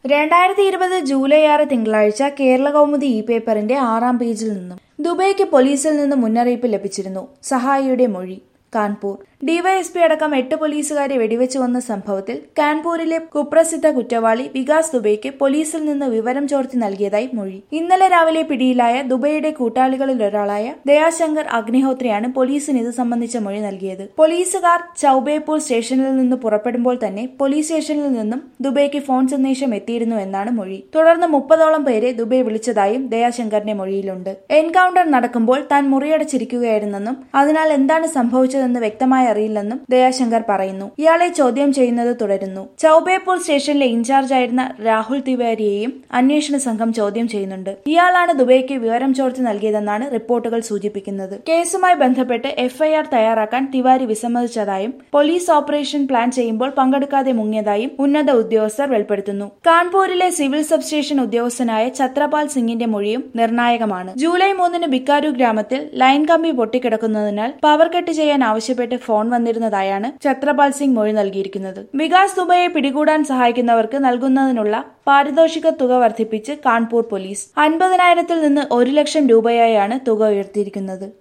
രണ്ടായിരത്തി ഇരുപത് ജൂലൈ ആറ് തിങ്കളാഴ്ച കേരള കൗമുദി ഇ പേപ്പറിന്റെ ആറാം പേജിൽ നിന്നും ദുബൈക്ക് പോലീസിൽ നിന്ന് മുന്നറിയിപ്പ് ലഭിച്ചിരുന്നു സഹായിയുടെ മൊഴി കാൺപൂർ ഡിവൈഎസ്പി അടക്കം എട്ട് പോലീസുകാരെ വെടിവെച്ചു വന്ന സംഭവത്തിൽ കാൺപൂരിലെ കുപ്രസിദ്ധ കുറ്റവാളി വികാസ് ദുബൈക്ക് പോലീസിൽ നിന്ന് വിവരം ചോർത്തി നൽകിയതായി മൊഴി ഇന്നലെ രാവിലെ പിടിയിലായ ദുബൈയുടെ കൂട്ടാളികളിൽ ഒരാളായ ദയാശങ്കർ അഗ്നിഹോത്രിയാണ് പോലീസിന് ഇത് സംബന്ധിച്ച മൊഴി നൽകിയത് പോലീസുകാർ ചൌബേപൂർ സ്റ്റേഷനിൽ നിന്ന് പുറപ്പെടുമ്പോൾ തന്നെ പോലീസ് സ്റ്റേഷനിൽ നിന്നും ദുബൈക്ക് ഫോൺ സന്ദേശം എത്തിയിരുന്നു എന്നാണ് മൊഴി തുടർന്ന് മുപ്പതോളം പേരെ ദുബൈ വിളിച്ചതായും ദയാശങ്കറിന്റെ മൊഴിയിലുണ്ട് എൻകൗണ്ടർ നടക്കുമ്പോൾ താൻ മുറിയടച്ചിരിക്കുകയായിരുന്നെന്നും അതിനാൽ എന്താണ് സംഭവിച്ചതെന്ന് വ്യക്തമായി അറിയില്ലെന്നും ദയാശങ്കർ പറയുന്നു ഇയാളെ ചോദ്യം ചെയ്യുന്നത് തുടരുന്നു ചൌബേപൂർ സ്റ്റേഷനിലെ ഇൻചാർജായിരുന്ന രാഹുൽ തിവാരിയെയും അന്വേഷണ സംഘം ചോദ്യം ചെയ്യുന്നുണ്ട് ഇയാളാണ് ദുബൈക്ക് വിവരം ചോർത്തി നൽകിയതെന്നാണ് റിപ്പോർട്ടുകൾ സൂചിപ്പിക്കുന്നത് കേസുമായി ബന്ധപ്പെട്ട് എഫ്ഐആർ തയ്യാറാക്കാൻ തിവാരി വിസമ്മതിച്ചതായും പോലീസ് ഓപ്പറേഷൻ പ്ലാൻ ചെയ്യുമ്പോൾ പങ്കെടുക്കാതെ മുങ്ങിയതായും ഉന്നത ഉദ്യോഗസ്ഥർ വെളിപ്പെടുത്തുന്നു കാൺപൂരിലെ സിവിൽ സബ്സ്റ്റേഷൻ ഉദ്യോഗസ്ഥനായ ഛത്രപാൽ സിംഗിന്റെ മൊഴിയും നിർണായകമാണ് ജൂലൈ മൂന്നിന് ബിക്കാരു ഗ്രാമത്തിൽ ലൈൻ കമ്പി പൊട്ടിക്കിടക്കുന്നതിനാൽ പവർ കട്ട് ചെയ്യാൻ ആവശ്യപ്പെട്ട് ഫോൺ വന്നിരുന്നതായാണ് ഛത്രപാൽ സിംഗ് മൊഴി നൽകിയിരിക്കുന്നത് വികാസ് ദുബൈയെ പിടികൂടാൻ സഹായിക്കുന്നവർക്ക് നൽകുന്നതിനുള്ള പാരിതോഷിക തുക വർദ്ധിപ്പിച്ച് കാൺപൂർ പോലീസ് അൻപതിനായിരത്തിൽ നിന്ന് ഒരു ലക്ഷം രൂപയായാണ് തുക ഉയർത്തിയിരിക്കുന്നത്